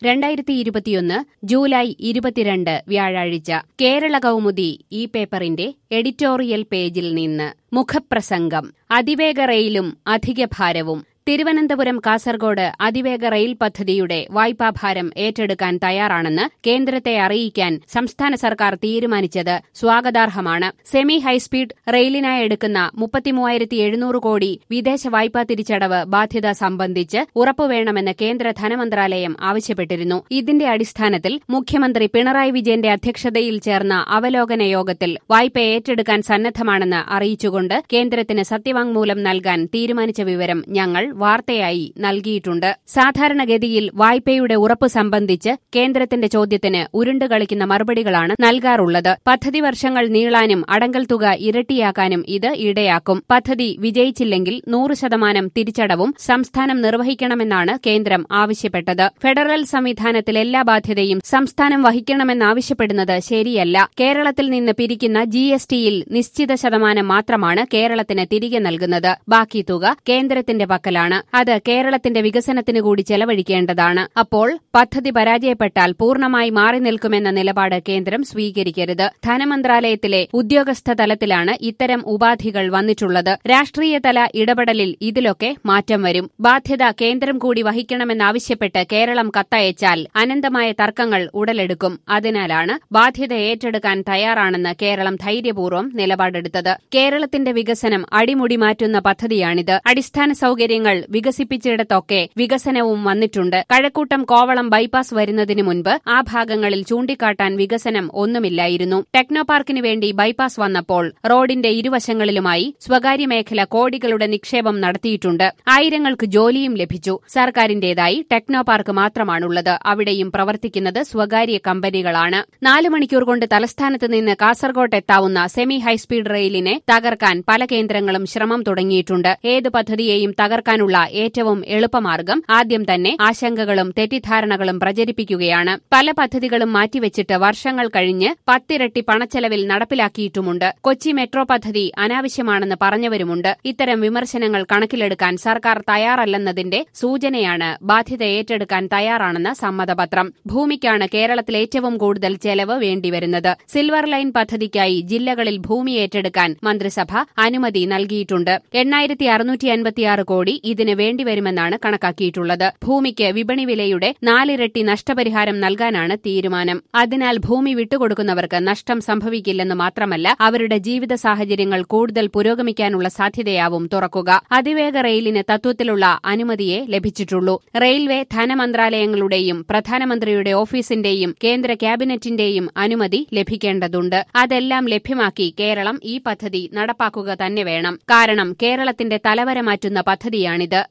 രണ്ടായിരത്തി ഇരുപത്തിയൊന്ന് ജൂലൈ ഇരുപത്തിരണ്ട് വ്യാഴാഴ്ച കേരള കൗമുദി ഈ പേപ്പറിന്റെ എഡിറ്റോറിയൽ പേജിൽ നിന്ന് മുഖപ്രസംഗം അതിവേഗ റെയിലും അധിക ഭാരവും തിരുവനന്തപുരം കാസർഗോഡ് അതിവേഗ റെയിൽ പദ്ധതിയുടെ വായ്പാഭാരം ഏറ്റെടുക്കാൻ തയ്യാറാണെന്ന് കേന്ദ്രത്തെ അറിയിക്കാൻ സംസ്ഥാന സർക്കാർ തീരുമാനിച്ചത് സ്വാഗതാർഹമാണ് സെമി ഹൈസ്പീഡ് റെയിലിനായി എടുക്കുന്ന മുപ്പത്തിമൂവായിരത്തി എഴുന്നൂറ് കോടി വിദേശ വായ്പാ തിരിച്ചടവ് ബാധ്യത സംബന്ധിച്ച് ഉറപ്പുവേണമെന്ന് കേന്ദ്ര ധനമന്ത്രാലയം ആവശ്യപ്പെട്ടിരുന്നു ഇതിന്റെ അടിസ്ഥാനത്തിൽ മുഖ്യമന്ത്രി പിണറായി വിജയന്റെ അധ്യക്ഷതയിൽ ചേർന്ന അവലോകന യോഗത്തിൽ വായ്പ ഏറ്റെടുക്കാൻ സന്നദ്ധമാണെന്ന് അറിയിച്ചുകൊണ്ട് കേന്ദ്രത്തിന് സത്യവാങ്മൂലം നൽകാൻ തീരുമാനിച്ച വിവരം ഞങ്ങൾ വാർത്തയായി നൽകിയിട്ടുണ്ട് സാധാരണഗതിയിൽ വായ്പയുടെ ഉറപ്പ് സംബന്ധിച്ച് കേന്ദ്രത്തിന്റെ ചോദ്യത്തിന് ഉരുണ്ടുകളിക്കുന്ന മറുപടികളാണ് നൽകാറുള്ളത് പദ്ധതി വർഷങ്ങൾ നീളാനും അടങ്കൽ തുക ഇരട്ടിയാക്കാനും ഇത് ഇടയാക്കും പദ്ധതി വിജയിച്ചില്ലെങ്കിൽ നൂറ് ശതമാനം തിരിച്ചടവും സംസ്ഥാനം നിർവഹിക്കണമെന്നാണ് കേന്ദ്രം ആവശ്യപ്പെട്ടത് ഫെഡറൽ സംവിധാനത്തിൽ എല്ലാ ബാധ്യതയും സംസ്ഥാനം വഹിക്കണമെന്നാവശ്യപ്പെടുന്നത് ശരിയല്ല കേരളത്തിൽ നിന്ന് പിരിക്കുന്ന ജി എസ് ടിയിൽ നിശ്ചിത ശതമാനം മാത്രമാണ് കേരളത്തിന് തിരികെ നൽകുന്നത് ബാക്കി തുക കേന്ദ്രത്തിന്റെ പക്കലാണ് അത് കേരളത്തിന്റെ വികസനത്തിന് കൂടി ചെലവഴിക്കേണ്ടതാണ് അപ്പോൾ പദ്ധതി പരാജയപ്പെട്ടാൽ പൂർണ്ണമായി മാറി നിൽക്കുമെന്ന നിലപാട് കേന്ദ്രം സ്വീകരിക്കരുത് ധനമന്ത്രാലയത്തിലെ ഉദ്യോഗസ്ഥ തലത്തിലാണ് ഇത്തരം ഉപാധികൾ വന്നിട്ടുള്ളത് രാഷ്ട്രീയ തല ഇടപെടലിൽ ഇതിലൊക്കെ മാറ്റം വരും ബാധ്യത കേന്ദ്രം കൂടി വഹിക്കണമെന്നാവശ്യപ്പെട്ട് കേരളം കത്തയച്ചാൽ അനന്തമായ തർക്കങ്ങൾ ഉടലെടുക്കും അതിനാലാണ് ബാധ്യത ഏറ്റെടുക്കാൻ തയ്യാറാണെന്ന് കേരളം ധൈര്യപൂർവ്വം നിലപാടെടുത്തത് കേരളത്തിന്റെ വികസനം അടിമുടി മാറ്റുന്ന പദ്ധതിയാണിത് അടിസ്ഥാന സൌകര്യങ്ങൾ വികസിപ്പിച്ചിടത്തൊക്കെ വികസനവും വന്നിട്ടുണ്ട് കഴക്കൂട്ടം കോവളം ബൈപ്പാസ് വരുന്നതിന് മുൻപ് ആ ഭാഗങ്ങളിൽ ചൂണ്ടിക്കാട്ടാൻ വികസനം ഒന്നുമില്ലായിരുന്നു ടെക്നോ പാർക്കിന് വേണ്ടി ബൈപ്പാസ് വന്നപ്പോൾ റോഡിന്റെ ഇരുവശങ്ങളിലുമായി സ്വകാര്യ മേഖല കോടികളുടെ നിക്ഷേപം നടത്തിയിട്ടുണ്ട് ആയിരങ്ങൾക്ക് ജോലിയും ലഭിച്ചു സർക്കാരിന്റേതായി ടെക്നോ പാർക്ക് മാത്രമാണുള്ളത് അവിടെയും പ്രവർത്തിക്കുന്നത് സ്വകാര്യ കമ്പനികളാണ് നാല് മണിക്കൂർ കൊണ്ട് തലസ്ഥാനത്ത് നിന്ന് കാസർകോട്ട് എത്താവുന്ന സെമി ഹൈസ്പീഡ് റെയിലിനെ തകർക്കാൻ പല കേന്ദ്രങ്ങളും ശ്രമം തുടങ്ങിയിട്ടുണ്ട് ഏത് പദ്ധതിയെയും തകർക്കാനുള്ള ഏറ്റവും എളുപ്പമാർഗം ആദ്യം തന്നെ ആശങ്കകളും തെറ്റിദ്ധാരണകളും പ്രചരിപ്പിക്കുകയാണ് പല പദ്ധതികളും മാറ്റിവെച്ചിട്ട് വർഷങ്ങൾ കഴിഞ്ഞ് പത്തിരട്ടി പണച്ചെലവിൽ നടപ്പിലാക്കിയിട്ടുമുണ്ട് കൊച്ചി മെട്രോ പദ്ധതി അനാവശ്യമാണെന്ന് പറഞ്ഞവരുമുണ്ട് ഇത്തരം വിമർശനങ്ങൾ കണക്കിലെടുക്കാൻ സർക്കാർ തയ്യാറല്ലെന്നതിന്റെ സൂചനയാണ് ബാധ്യത ഏറ്റെടുക്കാൻ തയ്യാറാണെന്ന സമ്മതപത്രം ഭൂമിക്കാണ് കേരളത്തിൽ ഏറ്റവും കൂടുതൽ ചെലവ് വേണ്ടിവരുന്നത് സിൽവർ ലൈൻ പദ്ധതിക്കായി ജില്ലകളിൽ ഭൂമി ഏറ്റെടുക്കാൻ മന്ത്രിസഭ അനുമതി നൽകിയിട്ടുണ്ട് എണ്ണായിരത്തി അറുന്നൂറ്റി അൻപത്തിയാറ് കോടി ഇതിന് വേണ്ടിവരുമെന്നാണ് കണക്കാക്കിയിട്ടുള്ളത് ഭൂമിക്ക് വിപണി വിലയുടെ നാലിരട്ടി നഷ്ടപരിഹാരം നൽകാനാണ് തീരുമാനം അതിനാൽ ഭൂമി വിട്ടുകൊടുക്കുന്നവർക്ക് നഷ്ടം സംഭവിക്കില്ലെന്ന് മാത്രമല്ല അവരുടെ ജീവിത സാഹചര്യങ്ങൾ കൂടുതൽ പുരോഗമിക്കാനുള്ള സാധ്യതയാവും തുറക്കുക അതിവേഗ റെയിലിന് തത്വത്തിലുള്ള അനുമതിയെ ലഭിച്ചിട്ടുള്ളൂ റെയിൽവേ ധനമന്ത്രാലയങ്ങളുടെയും പ്രധാനമന്ത്രിയുടെ ഓഫീസിന്റെയും കേന്ദ്ര ക്യാബിനറ്റിന്റെയും അനുമതി ലഭിക്കേണ്ടതുണ്ട് അതെല്ലാം ലഭ്യമാക്കി കേരളം ഈ പദ്ധതി നടപ്പാക്കുക തന്നെ വേണം കാരണം കേരളത്തിന്റെ തലവര മാറ്റുന്ന പദ്ധതിയാണിത്